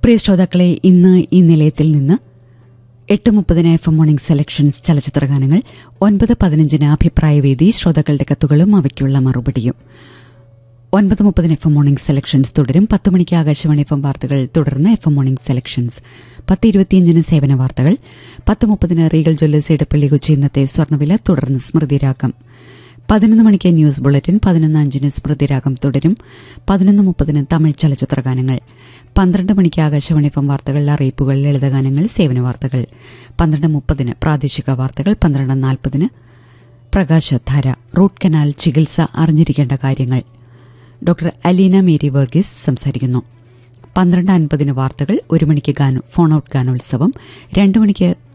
പ്രിയ ശ്രോതാക്കളെ ഇന്ന് ഈ നിലയത്തിൽ നിന്ന് എട്ട് മുപ്പതിന് എഫ് എം മോർണിംഗ് സെലക്ഷൻസ് ചലച്ചിത്രഗാനങ്ങൾ ഒൻപത് പതിനഞ്ചിന് അഭിപ്രായവേദി ശ്രോതാക്കളുടെ കത്തുകളും അവയ്ക്കുള്ള മറുപടിയും ഒൻപത് മുപ്പതിന് എഫ് എം മോർണിംഗ് സെലക്ഷൻസ് തുടരും പത്ത് മണിക്ക് ആകാശവാണി എഫ് എം വാർത്തകൾ തുടർന്ന് എഫ് എം മോർണിംഗ് സെലക്ഷൻസ് പത്ത് ഇരുപത്തിയഞ്ചിന് സേവന വാർത്തകൾ പത്ത് മുപ്പതിന് റീഗൽ ജ്വല്ലേഴ്സ് ഇടപ്പള്ളി കൊച്ചി ഇന്നത്തെ സ്വർണ്ണവില തുടർന്ന് സ്മൃതിരാഗം പതിനൊന്ന് മണിക്ക് ന്യൂസ് ബുള്ളറ്റിൻ പതിനൊന്ന് അഞ്ചിന് സ്മൃതിരാഗം തുടരും പതിനൊന്ന് മുപ്പതിന് തമിഴ് ചലച്ചിത്രഗാനങ്ങൾ പന്ത്രണ്ട് മണിക്ക് ആകാശവാണി എഫ് എം വാർത്തകൾ അറിയിപ്പുകൾ ലളിതഗാനങ്ങൾ സേവന വാർത്തകൾ പന്ത്രണ്ട് മുപ്പതിന് പ്രാദേശിക വാർത്തകൾ പന്ത്രണ്ട് നാൽപ്പതിന് പ്രകാശധാര റൂട്ട് കനാൽ ചികിത്സ അറിഞ്ഞിരിക്കേണ്ട കാര്യങ്ങൾ ഡോക്ടർ അലീന മേരി വർഗീസ് സംസാരിക്കുന്നു പന്ത്രണ്ട് അൻപതിന് വാർത്തകൾ ഒരു മണിക്ക് ഗാന ഫോൺ ഔട്ട് ഗാനോത്സവം രണ്ടു മണിക്ക്